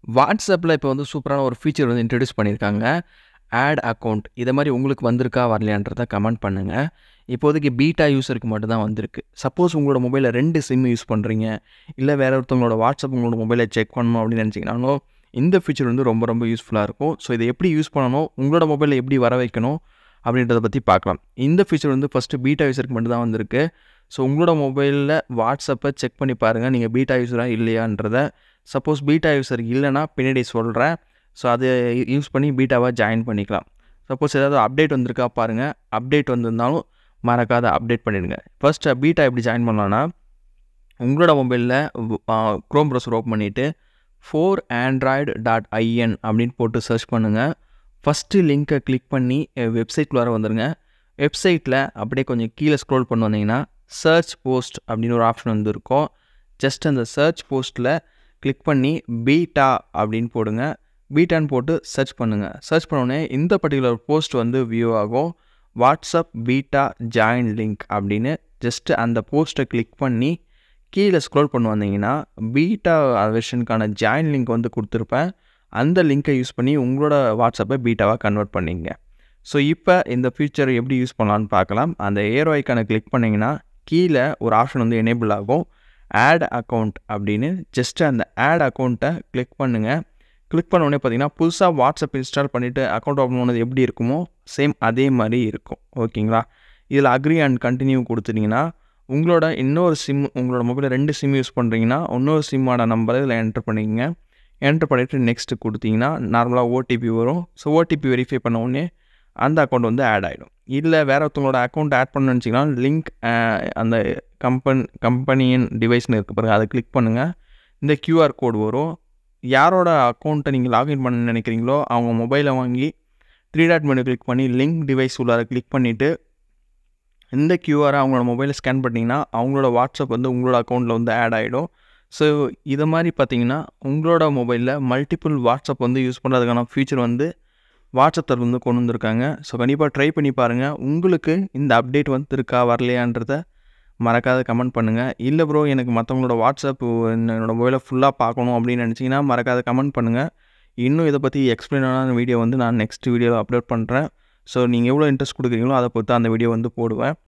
வாட்ஸ்அப்பில் இப்போ வந்து சூப்பரான ஒரு ஃபீச்சர் வந்து இன்ட்ரடியூஸ் பண்ணியிருக்காங்க. Add account. இத மாரி உங்களுக்கு வந்திருக்கா? வரலையான்றத கமெண்ட் பண்ணுங்க. இப்போதைக்கு பீட்டா யூசருக்கு மட்டும் தான் வந்திருக்கு. சப்போஸ் உங்களோட மொபைல்ல 2 சிம் யூஸ் பண்றீங்க, இல்ல வேற ஒருத்தவங்களோட வாட்ஸ்அப் உங்களோட மொபைல்ல செக் பண்ணணும் அப்படின்னு நினச்சீங்கனாலும், இந்த ஃபீச்சர் வந்து ரொம்ப ரொம்ப யூஸ்ஃபுல்லா இருக்கும். ஸோ இத எப்படி யூஸ் பண்ணணும்? உங்களோட மொபைல்ல எப்படி வர வைக்கணும்? அப்படின்றத பத்தி பார்க்கலாம். இந்த ஃபீச்சர் வந்து ஃபர்ஸ்ட்டு பீட்டா யூசருக்கு மட்டும் தான் வந்திருக்கு. ஸோ உங்களோட மொபைல்ல வாட்ஸ்அப்ப செக் பண்ணி பாருங்க. நீங்க பீட்டா யூசரா இல்லையான்றத. சப்போஸ் பீட்டா யூசர் இல்லன்னா பின்னாடி சொல்றேன். ஸோ அத யூஸ் பண்ணி பீட்டாவா ஜாயின் பண்ணிக்கலாம். சப்போஸ் ஏதாவது அப்டேட் வந்திருக்கா பாருங்க. அப்டேட் வந்திருந்தாலும் மறக்காத அப்டேட் பண்ணிடுங்க. ஃபர்ஸ்ட்டு பீட்டா எப்படி ஜாயின் பண்ணலான்னா, உங்களோட மொபைல்ல வ் அ குரோம் ப்ரௌசர் ஓப்பன் பண்ணிட்டு, 4android.in அப்படின்னு போட்டு சர்ச் பண்ணுங்க. ஃபர்ஸ்ட்டு லிங்க்க கிளிக் பண்ணி வெப்சைட்குள்ளார வந்துருங்க. வெப்சைட்ல அப்படியே கொஞ்சம் கீழ ஸ்க்ரோல் பண்ணி வந்தீங்கன்னா, சர்ச் போஸ்ட் அப்படின்னு ஒரு ஆப்ஷன் வந்து இருக்கும். ஜஸ்ட் அந்த சர்ச் போஸ்ட்ல கிளிக் பண்ணி பீட்டா அப்படின்னு போடுங்க. பீட்டான்னு போட்டு சர்ச் பண்ணுங்க. சர்ச் பண்ணோனே இந்த பர்ட்டிகுலர் போஸ்ட் வந்து வியூ ஆகும். வாட்ஸ்அப் பீட்டா ஜாயின் லிங்க் அப்படின்னு ஜஸ்ட் அந்த போஸ்ட்ட கிளிக் பண்ணி கீழ ஸ்க்ரோல் பண்ணி வந்தீங்கன்னா, பீட்டா வெர்ஷனுக்கான ஜாயின் லிங்க் வந்து குடுத்துருப்பேன். அந்த லிங்க்க யூஸ் பண்ணி உங்களோட வாட்ஸ்அப்ப பீட்டாவா கன்வெர்ட் பண்ணிக்கங்க. ஸோ இப்ப இந்த ஃபீச்சர் எப்படி யூஸ் பண்ணலான்னு பார்க்கலாம். அந்த ஏரோ ஐகான கிளிக் பண்ணீங்கன்னா, கீழ ஒரு ஆப்ஷன் வந்து எனேபிள் ஆகும். ஆட் அக்கவுண்ட் அப்படின்னு ஜஸ்ட் அந்த ஆட் அக்கவுண்ட்ட கிளிக் பண்ணுங்க. கிளிக் பண்ண உடனே பார்த்தீங்கன்னா, புதுசா வாட்ஸ்அப் இன்ஸ்டால் பண்ணிட்டு அக்கவுண்ட் ஓப்பன் பண்ணது எப்படி இருக்குமோ, சேம் அதே மாரி இருக்கும். ஓகேங்களா? இதில அக்ரி அண்ட் கன்டின்யூ குடுத்துட்டீங்கன்னா, உங்களோட இன்னொரு சிம் உங்களோட மொபைல்ல 2 சிம் யூஸ் பண்றீங்கன்னா, இன்னொரு சிம்மோட நம்பர இதில என்டர் பண்ணிக்கங்க. என்டர் பண்ணிட்டு நெக்ஸ்ட் குடுத்தீங்கன்னா, நார்மலா ஓடிபி வரும். ஸோ ஓடிபி வெரிஃபை பண்ண உடனே அந்த அக்கவுண்ட் வந்து ஆட் ஆயிடும். இல்ல வேற ஒருத்தவங்களோட அக்கவுண்ட் ஆட் பண்ணணும்னு நினச்சீங்கன்னா, லிங்க் அ அந்த கம்பன் கம்பெனியன் டிவைஸ்ன்னு இருக்கு பாருங்க. அத கிளிக் பண்ணுங்க. இந்த கியூஆர் கோட் வரும். யாரோட அக்கவுண்ட்ட நீங்க லாகின் பண்ண நினைக்கிறீங்களோ, அவங்க மொபைல வாங்கி 3 டாட் மெனு கிளிக் பண்ணி லிங்க் டிவைஸ் உள்ளார கிளிக் பண்ணிட்டு, இந்த கியூஆர அவங்களோட மொபைல்ல ஸ்கேன் பண்ணீங்கன்னா, அவங்களோட வாட்ஸ்அப் வந்து உங்களோட அக்கவுண்ட்ல வந்து ஆட் ஆயிடும். ஸோ இத மாரி பார்த்தீங்கன்னா, உங்களோட மொபைல்ல மல்டிபிள் வாட்ஸ்அப் வந்து யூஸ் பண்றதுக்கான ஃபீச்சர் வந்து வாட்ஸ்அப் தரப்புல இருந்து கொண்டு வந்திருக்காங்க. ஸோ கண்டிப்பா ட்ரை பண்ணி பாருங்க. உங்களுக்கு இந்த அப்டேட் வந்திருக்கா? வரலையான்றத மறக்காத கமெண்ட் பண்ணுங்க. இல்ல ப்ரோ எனக்கு மத்தவங்களோட வாட்ஸ்அப் என்னோட மொபைல்ல ஃபுல்லா பார்க்கணும் அப்படின்னு நினச்சீங்கன்னா, மறக்காத கமெண்ட் பண்ணுங்க. இன்னும் இத பத்தி எக்ஸ்பிளைனான வீடியோ வந்து நான் நெக்ஸ்ட் வீடியோல அப்லோட் பண்றேன். ஸோ நீங்க எவ்வளோ இன்ட்ரெஸ்ட் குடுக்குறீங்களோ, அத பொறுத்து அந்த வீடியோ வந்து போடுவேன்.